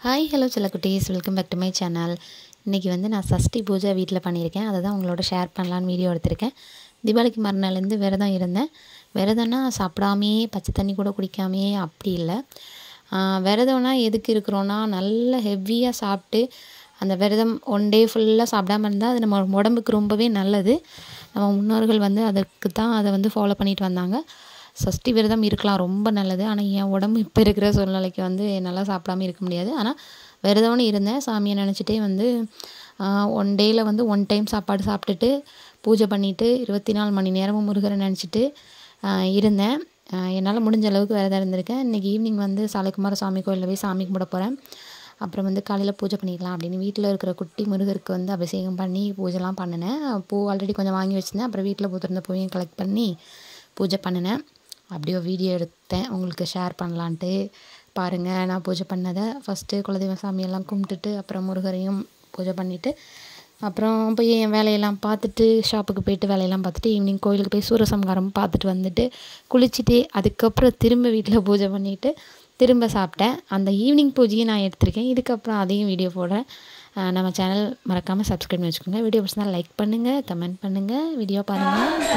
hi hello செல்லக்குட்டீஸ் welcome back to my channel இன்றைக்கி வந்து நான் சஷ்டி பூஜை வீட்டில் பண்ணியிருக்கேன் அதை தான் உங்களோட ஷேர் பண்ணலான்னு வீடியோ எடுத்திருக்கேன் தீபாவளிக்கு மறுநாள்லேருந்து விரதம் இருந்தேன் விரதம்னா சாப்பிடாமையே பச்சை தண்ணி கூட குடிக்காமையே அப்படி இல்லை விரதம்னா எதுக்கு இருக்கிறோன்னா நல்ல ஹெவியாக சாப்பிட்டு அந்த விரதம் ஒன் டே ஃபுல்லாக சாப்பிடாம இருந்தால் அது நம்ம உடம்புக்கு ரொம்பவே நல்லது நம்ம முன்னோர்கள் வந்து அதுக்கு தான் அதை வந்து ஃபாலோ பண்ணிட்டு வந்தாங்க சஷ்டி விரதம் இருக்கலாம் ரொம்ப நல்லது ஆனால் என் உடம்பு இப்போ இருக்கிற சூழ்நிலைக்கு வந்து என்னால் சாப்பிடாம இருக்க முடியாது ஆனால் விரதம்னு இருந்தேன் சாமியை நினச்சிட்டே வந்து ஒன் டேயில் வந்து ஒன் டைம் சாப்பாடு சாப்பிட்டுட்டு பூஜை பண்ணிவிட்டு இருபத்தி நாலு மணி நேரமும் முருகரை நினச்சிட்டு இருந்தேன் என்னால் முடிஞ்ச அளவுக்கு விரதம் இருந்திருக்கேன் இன்றைக்கி ஈவினிங் வந்து சாலைக்குமார சாமி கோயிலில் போய் சாமி கும்பிட போகிறேன் அப்புறம் வந்து காலையில் பூஜை பண்ணிக்கலாம் அப்படின்னு வீட்டில் இருக்கிற குட்டி முருகருக்கு வந்து அபிஷேகம் பண்ணி பூஜைலாம் பண்ணினேன் பூ ஆல்ரெடி கொஞ்சம் வாங்கி வச்சுருந்தேன் அப்புறம் வீட்டில் பூத்திருந்த பூவையும் கலெக்ட் பண்ணி பூஜை பண்ணினேன் அப்படியே வீடியோ எடுத்தேன் உங்களுக்கு ஷேர் பண்ணலான்ட்டு பாருங்கள் நான் பூஜை பண்ணதை ஃபஸ்ட்டு குலதெய்வ சாமியெல்லாம் கும்பிட்டுட்டு அப்புறம் முருகரையும் பூஜை பண்ணிவிட்டு அப்புறம் போய் என் வேலையெல்லாம் பார்த்துட்டு ஷாப்புக்கு போயிட்டு வேலையெல்லாம் பார்த்துட்டு ஈவினிங் கோயிலுக்கு போய் சூரசம்காரம் பார்த்துட்டு வந்துட்டு குளிச்சுட்டு அதுக்கப்புறம் திரும்ப வீட்டில் பூஜை பண்ணிவிட்டு திரும்ப சாப்பிட்டேன் அந்த ஈவினிங் பூஜையை நான் எடுத்திருக்கேன் இதுக்கப்புறம் அதையும் வீடியோ போடுறேன் நம்ம சேனல் மறக்காமல் சப்ஸ்கிரைப் பண்ணி வச்சுக்கோங்க வீடியோ பிடிச்சிருந்தா லைக் பண்ணுங்கள் கமெண்ட் பண்ணுங்கள் வீடியோ பாருங்கள்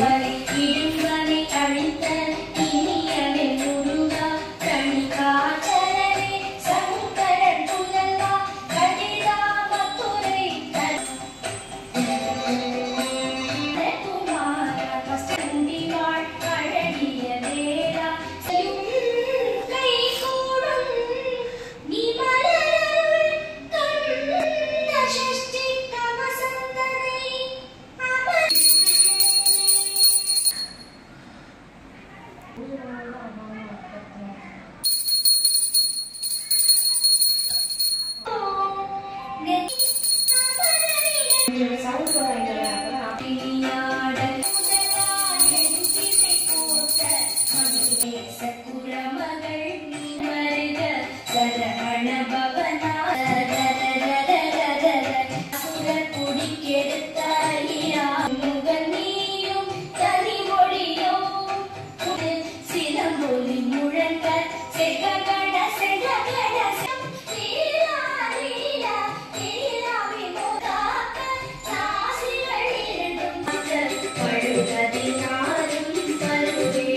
தேங்க்யூ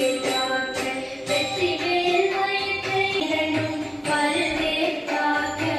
வெற்றி வேல் வைத்து இரண்டும் வருவே காக்க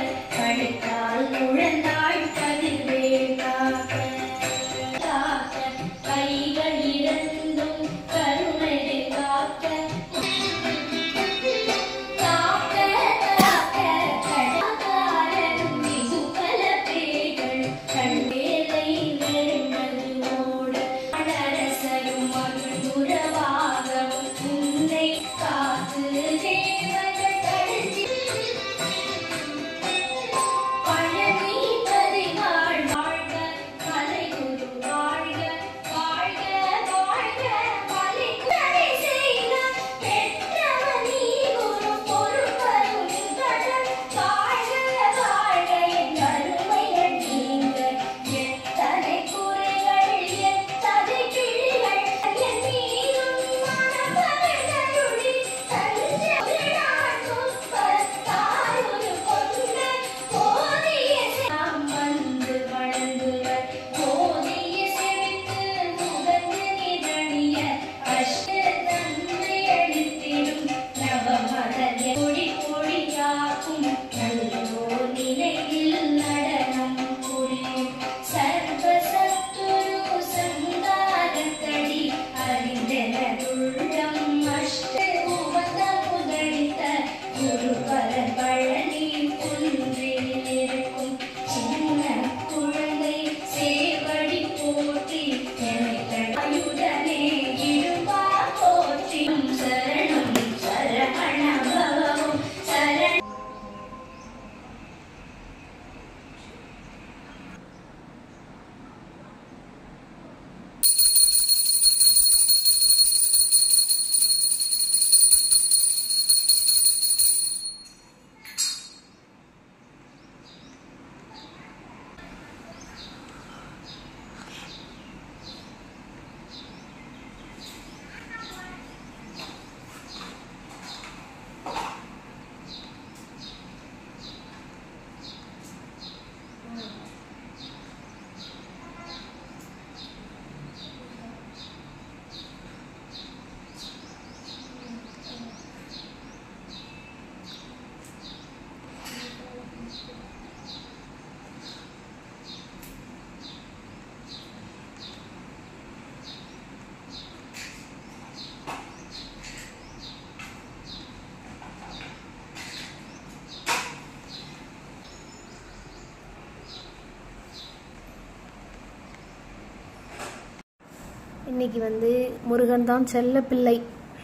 இன்னைக்கு வந்து முருகன் தான் செல்ல பிள்ளை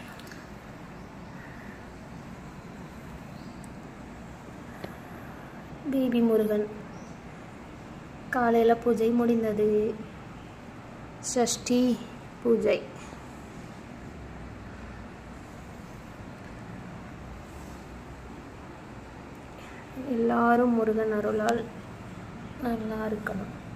பேபி முருகன் காலையில் பூஜை முடிந்தது ஷஷ்டி பூஜை எல்லாரும் முருகன் அருளால் நல்லா இருக்கணும்